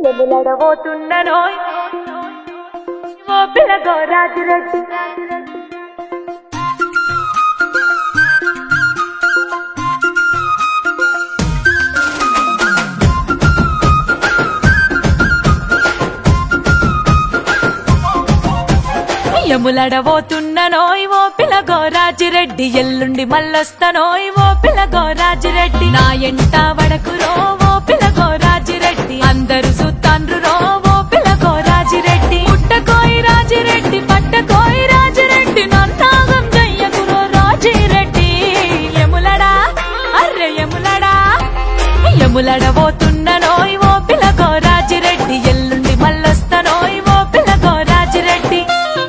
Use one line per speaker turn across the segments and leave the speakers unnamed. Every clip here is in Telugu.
ఎములడబోతున్ననోయ్ ఓ పిల్లగో రాజురెడ్డి యములడబోతున్ననోయ్ ఓ పిల్లగో రాజిరెడ్డి ఎల్లుండి మల్లొస్తనోయ్ ఓ పిల్లగో రాజిరెడ్డి నా ఎంట వడకురో ఓ పిల్లగో రాజిరెడ్డి అందరూ సుత్తాండ్రు రో ఓ పిల్లగో రాజిరెడ్డి పుట్టకోయి రాజిరెడ్డి పట్టకోయి రాజిరెడ్డి నన్నాగం జయ్యకురో రాజిరెడ్డి యములడా అర్రె యములడా యములడబోతున్ననోయ్ ఓ పిల్లగో రాజిరెడ్డి ఎల్లుండి మల్లొస్తనోయ్ ఓ పిల్లగో రాజిరెడ్డి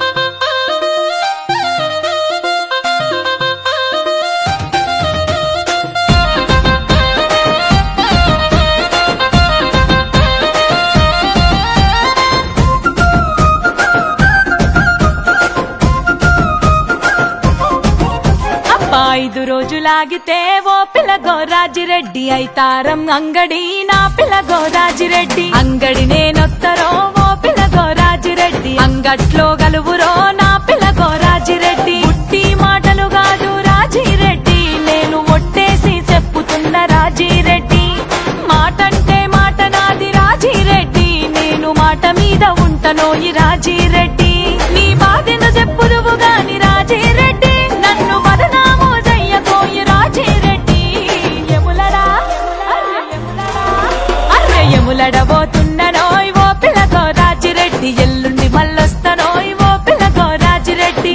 అబ్బా ఐదు రోజులాగితే ఓ పిల్లగో రాజిరెడ్డి అయితారం అంగడి నా పిల్లగో రాజిరెడ్డి అంగడి నేనొత్తరో ఓ పిల్లగో రాజిరెడ్డి అంగట్లో గలువురో నా పిల్లగో రాజిరెడ్డి పుట్టి మాటలు కాదు రాజిరెడ్డి నేను ఒట్టేసి చెప్పుతున్న రాజిరెడ్డి మాటంటే మాట నాది రాజిరెడ్డి నేను మాట మీద ఉంటనోయి రాజిరెడ్డి నీ బాధను చెప్పుదువు గాని రాజిరెడ్డి నన్ను బదనాము చెయ్యకోయి రాజిరెడ్డి యములడా అర్రె యములడా అర్రె యములడబోతున్ననోయ్ ఓ పిల్లగో రాజిరెడ్డి ఎల్లుండి మల్లొస్తనోయ్ ఓ పిల్లగో రాజిరెడ్డి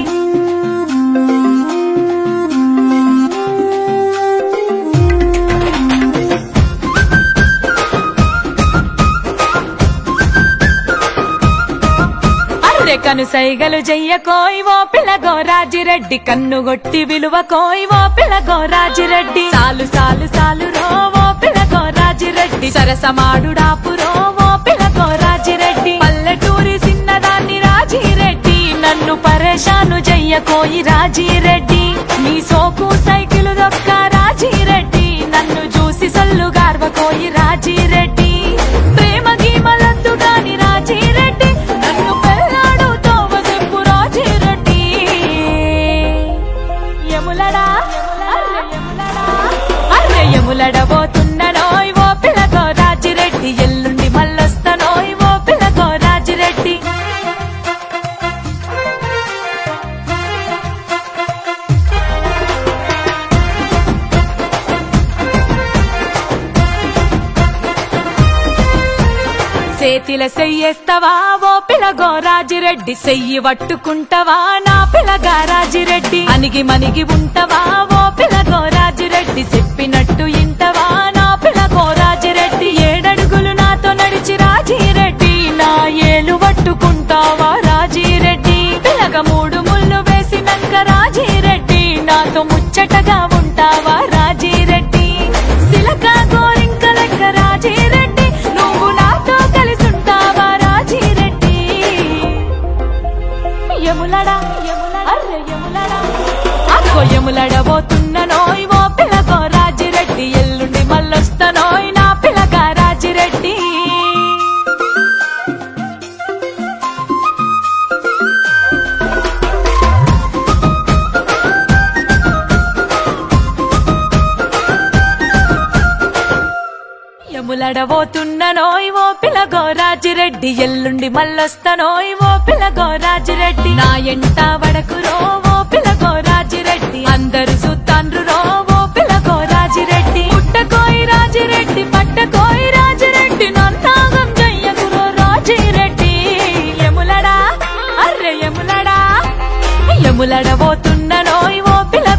అర్రె కను సైగలు చెయ్యకోయ్ ఓ పిల్లగో రాజిరెడ్డి కన్ను గొట్టి విలువ కోయ్ ఓ పిల్లగో రాజిరెడ్డి సాలు సాలు సాలు రో ఓ పిల్లగో రాజిరెడ్డి సరసమాడుడాపురో ఓ పిల్లగో రాజిరెడ్డి పల్లెటూరి చిన్నదాన్ని రాజిరెడ్డి నన్ను పరేషాను చెయ్యకోయి రాజిరెడ్డి నీ సోకు సైకిలు దొక్క రాజిరెడ్డి నన్ను చూసి సొల్లు గార్వకోయి రాజిరెడ్డి ప్రేమ గీమలద్దు గాని రాజిరెడ్డి నన్ను పెళ్ళాడు తోవ చెప్పు రాజిరెడ్డి యములడా అర్రె యములడా అర్రె యములడబోతున్ననోయ్ ఓ పిల్లగో రాజిరెడ్డి ఎల్లుండి మల్లొస్తనోయ్ ఓ పిల్లగో రాజిరెడ్డి చేతిల సెయ్యేస్తావా ఓ పిలగో రాజిరెడ్డి సెయ్యి పట్టుకుంటావా నా పిలగా రాజిరెడ్డి అనిగి మనిగి ఉంటావా ఓ పిలగో రాజిరెడ్డి చెప్పినట్టు ఇంటవా నా పిలగో రాజిరెడ్డి ఏడడుగులు నాతో నడిచి రాజిరెడ్డి నా ఏలు పట్టుకుంటావా రాజిరెడ్డి పిలగ మూడు ముళ్ళు వేసినాక రాజిరెడ్డి నాతో ముచ్చటగా ఉంటావా రాజిరెడ్డి సిలక గోరింక లెక్క రాజిరెడ్డి నువ్వు నాతో కలిసుంటావా రాజిరెడ్డి యములడా అర్రె యములడా అక్కో యములడబోతున్ననోయ్ ఓ పిల్లగో రాజిరెడ్డి ఎల్లుండి మల్లొస్తనోయ్ నా పిల్లగా రాజిరెడ్డి యములడబోతున్ననోయ్ ఓ పిల్లగో రాజిరెడ్డి ఎల్లుండి మల్లొస్తనోయ్ ఓ పిల్లగో రాజిరెడ్డి నా ఎంట వడకురో ఓ పిల్లగో రాజిరెడ్డి అందరూ సుత్తాండ్రు రో ఓ పిల్లగో రాజిరెడ్డి పుట్టకోయి రాజిరెడ్డి పట్టకోయి రాజిరెడ్డి నన్నాగం జయ్యకురో రాజిరెడ్డి యములడా అర్రె యములడా యములడబోతున్ననోయ్ ఓ పిల్ల